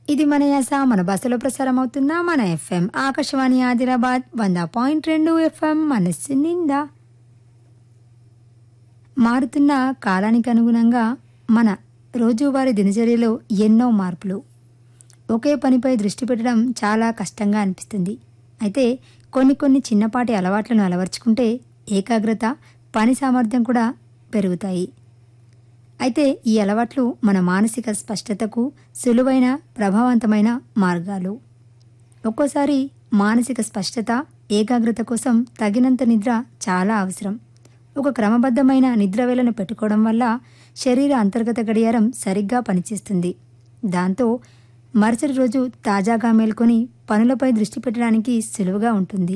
ఇది మన యాస మన బస్సులో ప్రసారం అవుతున్న మన ఎఫ్ఎం ఆకాశవాణి ఆదిలాబాద్ వంద పాయింట్ రెండు ఎఫ్ఎం మనస్సు నిండా మారుతున్న కాలానికి అనుగుణంగా మన రోజువారీ దినచర్యలో ఎన్నో మార్పులు ఒకే పనిపై దృష్టి పెట్టడం చాలా కష్టంగా అనిపిస్తుంది అయితే కొన్ని కొన్ని చిన్నపాటి అలవాట్లను అలవర్చుకుంటే ఏకాగ్రత పని సామర్థ్యం కూడా పెరుగుతాయి అయితే ఈ అలవాట్లు మన మానసిక స్పష్టతకు సులువైన ప్రభావవంతమైన మార్గాలు ఒక్కోసారి మానసిక స్పష్టత ఏకాగ్రత కోసం తగినంత నిద్ర చాలా అవసరం ఒక క్రమబద్ధమైన నిద్ర వేళను పెట్టుకోవడం వల్ల శరీర అంతర్గత గడియారం సరిగ్గా పనిచేస్తుంది దాంతో మరుసటి రోజు తాజాగా మేల్కొని పనులపై దృష్టి పెట్టడానికి సులువుగా ఉంటుంది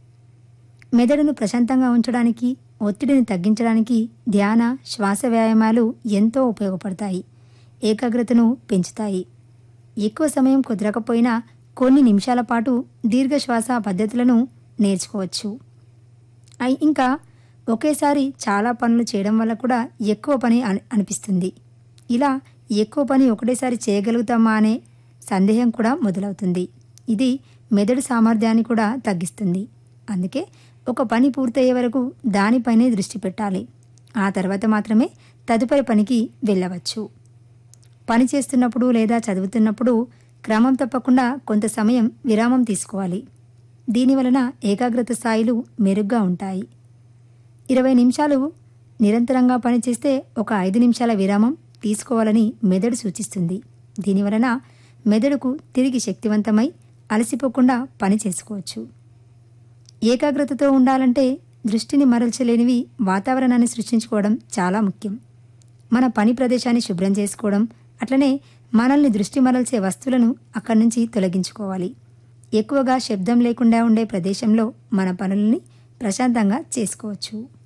మెదడును ప్రశాంతంగా ఉంచడానికి ఒత్తిడిని తగ్గించడానికి ధ్యాన శ్వాస వ్యాయామాలు ఎంతో ఉపయోగపడతాయి ఏకాగ్రతను పెంచుతాయి ఎక్కువ సమయం కుదరకపోయినా కొన్ని నిమిషాల పాటు దీర్ఘ శ్వాస పద్ధతులను నేర్చుకోవచ్చు అయి ఇంకా ఒకేసారి చాలా పనులు చేయడం వల్ల కూడా ఎక్కువ పని అని- అనిపిస్తుంది ఇలా ఎక్కువ పని ఒకటేసారి చేయగలుగుతామా అనే సందేహం కూడా మొదలవుతుంది ఇది మెదడు సామర్థ్యాన్ని కూడా తగ్గిస్తుంది అందుకే ఒక పని పూర్తయ్యే వరకు దానిపైనే దృష్టి పెట్టాలి ఆ తర్వాత మాత్రమే తదుపరి పనికి వెళ్ళవచ్చు పని చేస్తున్నప్పుడు లేదా చదువుతున్నప్పుడు క్రమం తప్పకుండా కొంత సమయం విరామం తీసుకోవాలి దీనివలన ఏకాగ్రత స్థాయిలు మెరుగ్గా ఉంటాయి ఇరవై నిమిషాలు నిరంతరంగా పనిచేస్తే ఒక ఐదు నిమిషాల విరామం తీసుకోవాలని మెదడు సూచిస్తుంది దీనివలన మెదడుకు తిరిగి శక్తివంతమై అలసిపోకుండా పని చేసుకోవచ్చు ఏకాగ్రతతో ఉండాలంటే దృష్టిని మరల్చలేనివి వాతావరణాన్ని సృష్టించుకోవడం చాలా ముఖ్యం మన పని ప్రదేశాన్ని శుభ్రం చేసుకోవడం అట్లనే మనల్ని దృష్టి మరల్చే వస్తువులను అక్కడి నుంచి తొలగించుకోవాలి ఎక్కువగా శబ్దం లేకుండా ఉండే ప్రదేశంలో మన పనుల్ని ప్రశాంతంగా చేసుకోవచ్చు